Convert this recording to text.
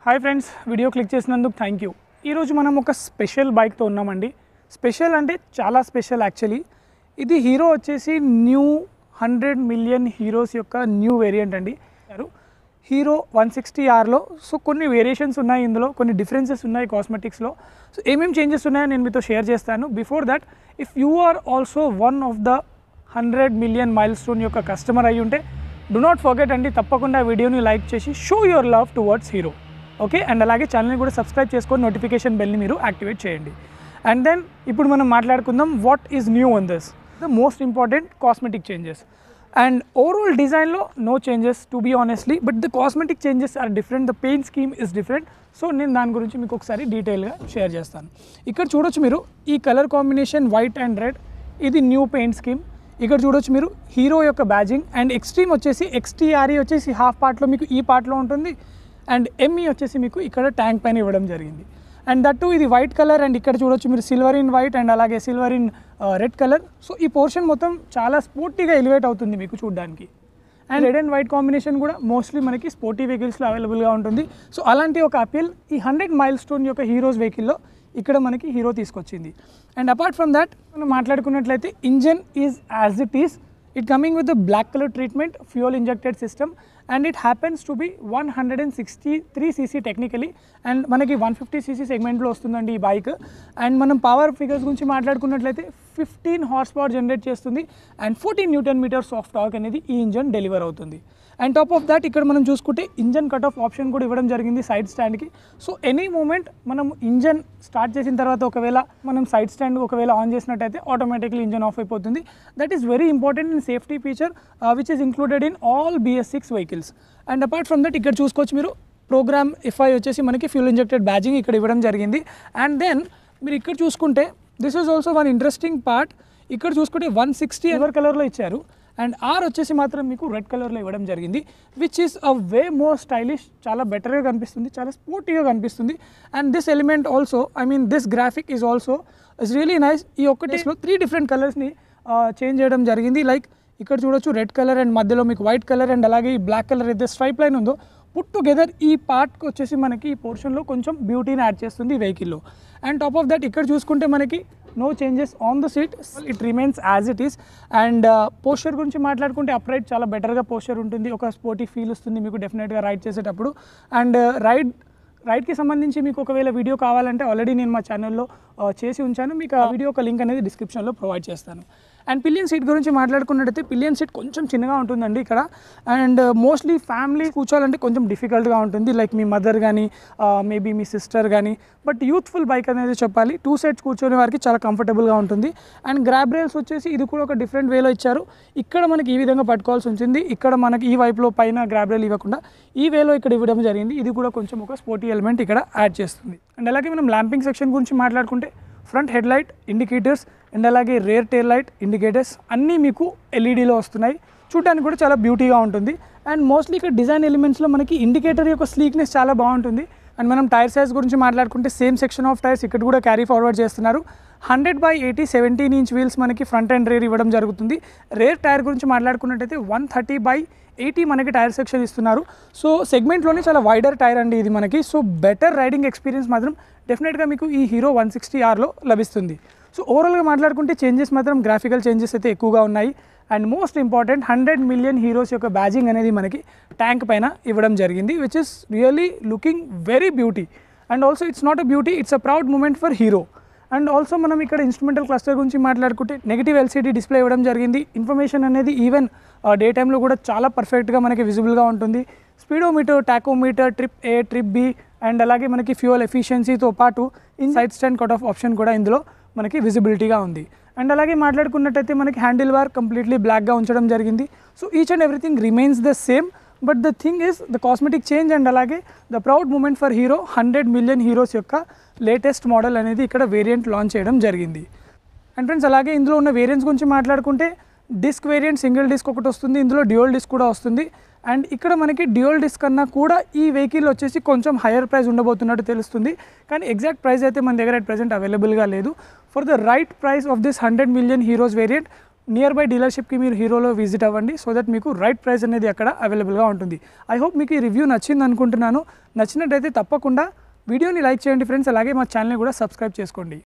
hi friends video click చేసినందుకు thank you ఈరోజు మనం ఒక స్పెషల్ బైక్తో ఉన్నామండి స్పెషల్ అంటే చాలా స్పెషల్ యాక్చువల్లీ ఇది హీరో వచ్చేసి న్యూ హండ్రెడ్ మిలియన్ హీరోస్ యొక్క న్యూ వేరియంట్ అండి హీరో వన్ సిక్స్టీ ఆర్లో సో కొన్ని వేరియేషన్స్ ఉన్నాయి ఇందులో కొన్ని డిఫరెన్సెస్ ఉన్నాయి కాస్మెటిక్స్లో సో ఏమేమి చేంజెస్ ఉన్నాయో నేను మీతో షేర్ చేస్తాను before that if you are also one of the hundred million milestone యొక్క కస్టమర్ అయి ఉంటే డు నాట్ ఫర్గెట్ అండి తప్పకుండా వీడియోని లైక్ చేసి show your love towards Hero okay and అలాగే ఛానల్ని కూడా సబ్స్క్రైబ్ చేసుకొని నోటిఫికేషన్ బెల్ని మీరు యాక్టివేట్ చేయండి అండ్ దెన్ ఇప్పుడు మనం మాట్లాడుకుందాం what is new on this the most important cosmetic changes and overall డిజైన్లో no changes to be honestly but the cosmetic changes are different the paint scheme is different so నేను దాని గురించి మీకు ఒకసారి డీటెయిల్గా షేర్ చేస్తాను ఇక్కడ చూడొచ్చు మీరు ఈ colour combination white and red ఇది న్యూ పెయింట్ స్కీమ్ ఇక్కడ చూడొచ్చు మీరు హీరో యొక్క బ్యాజింగ్ అండ్ ఎక్స్ట్రీమ్ వచ్చేసి ఎక్స్టీఆర్ఈ వచ్చేసి హాఫ్ పార్ట్లో మీకు ఈ పార్ట్లో ఉంటుంది అండ్ ఎంఈ వచ్చేసి మీకు ఇక్కడ ట్యాంక్ పైన ఇవ్వడం జరిగింది అండ్ దట్టు ఇది వైట్ కలర్ అండ్ ఇక్కడ చూడొచ్చు మీరు సిల్వర్ ఇన్ వైట్ అండ్ అలాగే silver in red colour so ఈ పోర్షన్ మొత్తం చాలా స్పోర్టీగా ఎలివేట్ అవుతుంది మీకు చూడడానికి and red and white combination కూడా మోస్ట్లీ మనకి స్పోర్టీ వెహికల్స్లో అవైలబుల్గా ఉంటుంది సో అలాంటి ఒక అపీల్ ఈ హండ్రెడ్ మైల్ స్టోన్ యొక్క హీరోస్ వెహికల్లో ఇక్కడ మనకి హీరో తీసుకొచ్చింది అండ్ అపార్ట్ ఫ్రమ్ దాట్ మనం మాట్లాడుకున్నట్లయితే engine is as it is it coming with the black colour treatment fuel injected system and it happens to be one hundred and sixty three CC technically and మనకి one fifty CC సెగ్మెంట్లో వస్తుందండి ఈ bike and మనం power figures గురించి మాట్లాడుకున్నట్లయితే fifteen horsepower generate చేస్తుంది and fourteen newton meters of torque అనేది ఈ ఇంజన్ డెలివర్ అవుతుంది అండ్ టాప్ ఆఫ్ దాట్ ఇక్కడ మనం చూసుకుంటే ఇంజన్ కట్ ఆఫ్ ఆప్షన్ కూడా ఇవ్వడం జరిగింది సైడ్ స్టాండ్కి సో ఎనీ మూమెంట్ మనం ఇంజన్ స్టార్ట్ చేసిన తర్వాత ఒకవేళ మనం సైడ్ స్టాండ్ ఒకవేళ ఆన్ చేసినట్టయితే ఆటోమేటిక్లీ ఇంజన్ ఆఫ్ అయిపోతుంది that is very important in safety feature which is included in all BS six vehicles and apart from that ఇక్కడ చూసుకోవచ్చు మీరు ప్రోగ్రామ్ ఎఫ్ఐ వచ్చేసి మనకి ఫ్యూల్ ఇంజెక్టెడ్ బ్యాజింగ్ ఇక్కడ ఇవ్వడం జరిగింది అండ్ దెన్ మీరు ఇక్కడ చూసుకుంటే this is also one interesting part ఇక్కడ చూసుకుంటే వన్ సిక్స్టీ ఎవర్ కలర్లో ఇచ్చారు అండ్ ఆర్ వచ్చేసి మాత్రం మీకు రెడ్ కలర్లో ఇవ్వడం జరిగింది which is a way more stylish చాలా బెటర్గా కనిపిస్తుంది చాలా స్పోర్టీగా కనిపిస్తుంది and this element also I mean this graphic is also is really nice ఈ ఒక్కటిలో త్రీ డిఫరెంట్ కలర్స్ని చేంజ్ చేయడం జరిగింది లైక్ ఇక్కడ చూడొచ్చు రెడ్ కలర్ అండ్ మధ్యలో మీకు వైట్ కలర్ అండ్ అలాగే ఈ బ్లాక్ కలర్ అయితే స్ట్రైప్ లైన్ ఉందో పుట్ టుగెదర్ ఈ పార్ట్కి వచ్చేసి మనకి ఈ పోర్షన్లో కొంచెం బ్యూటీని యాడ్ చేస్తుంది ఈ వెహికల్లో అండ్ టాప్ ఆఫ్ దట్ ఇక్కడ చూసుకుంటే మనకి no changes on the seat it remains as it is and posture గురించి మాట్లాడుకుంటే అప్రైట్ చాలా బెటర్గా పోస్చర్ ఉంటుంది ఒక స్పోర్టీ ఫీల్ వస్తుంది మీకు డెఫినెట్గా రైడ్ చేసేటప్పుడు అండ్ రైడ్ రైడ్కి సంబంధించి మీకు ఒకవేళ వీడియో కావాలంటే ఆల్రెడీ నేను మా ఛానల్లో చేసి ఉంచాను మీకు ఆ వీడియో ఒక లింక్ అనేది డిస్క్రిప్షన్లో ప్రొవైడ్ చేస్తాను అండ్ పిలియన్ సీట్ గురించి మాట్లాడుకున్నట్టయితే పిలియన్ సీట్ కొంచెం చిన్నగా ఉంటుందండి ఇక్కడ అండ్ మోస్ట్లీ ఫ్యామిలీ కూర్చోవాలంటే కొంచెం డిఫికల్ట్గా ఉంటుంది లైక్ మీ మదర్ కానీ మేబీ మీ సిస్టర్ కానీ బట్ యూత్ఫుల్ బైక్ అనేది చెప్పాలి టూ సైడ్స్ కూర్చొని వారికి చాలా కంఫర్టబుల్గా ఉంటుంది అండ్ గ్రాబ్ రైల్స్ వచ్చేసి ఇది కూడా ఒక డిఫరెంట్ వేలో ఇచ్చారు ఇక్కడ మనకి ఈ విధంగా పట్టుకోవాల్సి ఉంటుంది ఇక్కడ మనకి ఈ వైపులో పైన గ్రాబ్ రైల్ ఇవ్వకుండా ఈ వేలో ఇక్కడ ఇవ్వడం జరిగింది ఇది కూడా కొంచెం ఒక స్పోర్టీ ఎలిమెంట్ ఇక్కడ యాడ్ చేస్తుంది అండ్ అలాగే మనం ల్యాంపింగ్ సెక్షన్ గురించి మాట్లాడుకుంటే front head light indicators and అలాగే రేర్ టైర్ లైట్ ఇండికేటర్స్ అన్నీ మీకు ఎల్ఈడీలో వస్తున్నాయి చూడడానికి కూడా చాలా బ్యూటీగా ఉంటుంది అండ్ మోస్ట్లీ ఇక్కడ డిజైన్ ఎలిమెంట్స్లో మనకి ఇండికేటర్ యొక్క స్లీక్నెస్ చాలా బాగుంటుంది అండ్ మనం టైర్ సైజ్ గురించి మాట్లాడుకుంటే సేమ్ సెక్షన్ ఆఫ్ టైర్స్ ఇక్కడ కూడా క్యారీ ఫార్వర్డ్ చేస్తున్నారు hundred by eighty seventeen inch wheels మనకి ఫ్రంట్ అండ్ రేర్ ఇవ్వడం జరుగుతుంది రేర్ టైర్ గురించి మాట్లాడుకున్నట్టయితే వన్ థర్టీ బై ఎయిటీ మనకి టైర్ సెక్షన్ ఇస్తున్నారు సో సెగ్మెంట్లోనే చాలా వైడర్ టైర్ అండి ఇది మనకి సో బెటర్ రైడింగ్ ఎక్స్పీరియన్స్ మాత్రం డెఫినెట్గా మీకు ఈ హీరో వన్ సిక్స్టీ ఆర్లో లభిస్తుంది సో ఓవరాల్గా మాట్లాడుకుంటే చేంజెస్ మాత్రం గ్రాఫికల్ చేంజెస్ అయితే ఎక్కువగా ఉన్నాయి and most important hundred million heroes యొక్క బ్యాజింగ్ అనేది మనకి ట్యాంక్ పైన ఇవ్వడం జరిగింది which is really looking very beauty and also it's not a beauty it's a proud moment for Hero and also మనం ఇక్కడ ఇన్స్ట్రుమెంటల్ క్లస్టర్ గురించి మాట్లాడుకుంటే నెగిటివ్ ఎల్సీడీ డిస్ప్లే ఇవ్వడం జరిగింది ఇన్ఫర్మేషన్ అనేది ఈవెన్ డే టైంలో కూడా చాలా పర్ఫెక్ట్గా మనకి విజిబుల్గా ఉంటుంది speedometer tachometer trip A trip B and అలాగే మనకి ఫ్యూయల్ ఎఫిషియన్సీతో పాటు in side stand cut off option కూడా ఇందులో మనకి విజిబిలిటీగా ఉంది అండ్ అలాగే మాట్లాడుకున్నట్టయితే మనకి హ్యాండిల్ బార్ కంప్లీట్లీ బ్లాక్గా ఉంచడం జరిగింది so each and everything remains the same but the thing is the cosmetic change and అలాగే the proud moment for Hero hundred million heroes యొక్క లేటెస్ట్ మోడల్ అనేది ఇక్కడ వేరియంట్ లాంచ్ చేయడం జరిగింది అండ్ ఫ్రెండ్స్ అలాగే ఇందులో ఉన్న వేరియంట్స్ గురించి మాట్లాడుకుంటే డిస్క్ వేరియంట్ సింగిల్ డిస్క్ ఒకటి వస్తుంది ఇందులో డ్యూయల్ డిస్క్ కూడా వస్తుంది అండ్ ఇక్కడ మనకి డ్యూయల్ డిస్క్ అన్నా కూడా ఈ వెహికల్ వచ్చేసి కొంచెం హైయర్ ప్రైస్ ఉండబోతున్నట్టు తెలుస్తుంది కానీ ఎగ్జాక్ట్ ప్రైస్ అయితే మన దగ్గర అట్ ప్రెసెంట్ అవైలబుల్గా లేదు for the right price of this hundred million heroes variant nearby డీలర్షిప్కి మీరు హీరోలో విజిట్ అవ్వండి సో దట్ మీకు రైట్ ప్రైస్ అనేది అక్కడ అవైలబుల్గా ఉంటుంది ఐ హోప్ మీకు ఈ రివ్యూ నచ్చింది అనుకుంటున్నాను నచ్చినట్టయితే తప్పకుండా వీడియోని లైక్ చేయండి ఫ్రెండ్స్ అలాగే మా ఛానల్ని కూడా సబ్స్క్రైబ్ చేసుకోండి